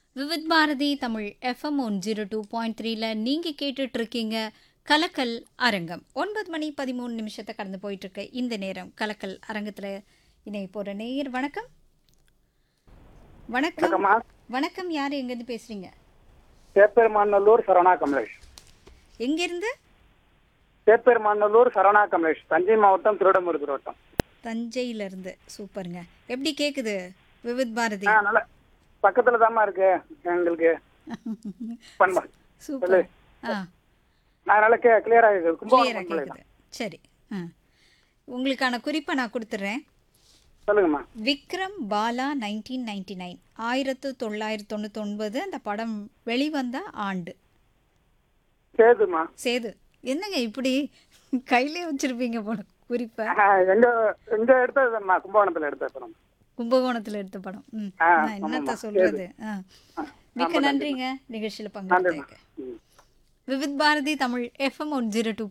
Vividh Bharati Tamil FM one zero two point த்ரீல நீங்கள் கேட்டுட்டு இருக்கீங்க கலக்கல் அரங்கம் ஒன்பது மணி பதிமூணு நிமிஷத்தை கடந்து போயிட்டு இருக்க இந்த நேரம் கலக்கல் அரங்கத்தில் இணை போகிற நேயர் வணக்கம் வணக்கம் வணக்கம்மா வணக்கம் யார் எங்கேருந்து பேசுகிறீங்க சேப்பெருமாநல்லூர் சரணா கமலேஷ் எங்கேருந்து சேப்பெருமாநல்லூர் சரணா கமலேஷ் தஞ்சை மாவட்டம் திருடமுருகர் வட்டம் தஞ்சையிலேருந்து சூப்பருங்க எப்படி கேட்குது விவித் பாரதி ஆ நல்ல பக்கத்துல தாம்மா இருக்கு எங்களுக்கு பண்பா சூப்பர் ஆ நான் நல்லா கே கிளியரா இருக்கு கிளியராக கும்பகோணம் பண்பலை தான். கேட்குது சரி ஆ உங்களுக்கான குறிப்பை நான் கொடுத்துட்றேன் சொல்லுங்கம்மா Vikram Bala nineteen ninety nine ஆயிரத்து தொள்ளாயிரத்தி தொண்ணூத்தொன்பது அந்த படம் வெளிவந்த ஆண்டு சேதுமா சேது என்னங்க இப்படி கையிலே வச்சிருப்பீங்க போல குறிப்பை ஆ, எங்க எங்க எடுத்ததும்மா கும்பகோணத்துல எடுத்த படம் கும்பகோணத்தில் எடுத்த படம் ம் ஆ, நான் என்னத்த ஆமாம்மா. சொல்றது ஆ ஆ, மிக்க ஆமா, நன்றிங்க நிகழ்ச்சியில் நன்றிம்மா பங்கெடுத்ததுக்கு ம். Vividh Bharati Tamil FM one zero two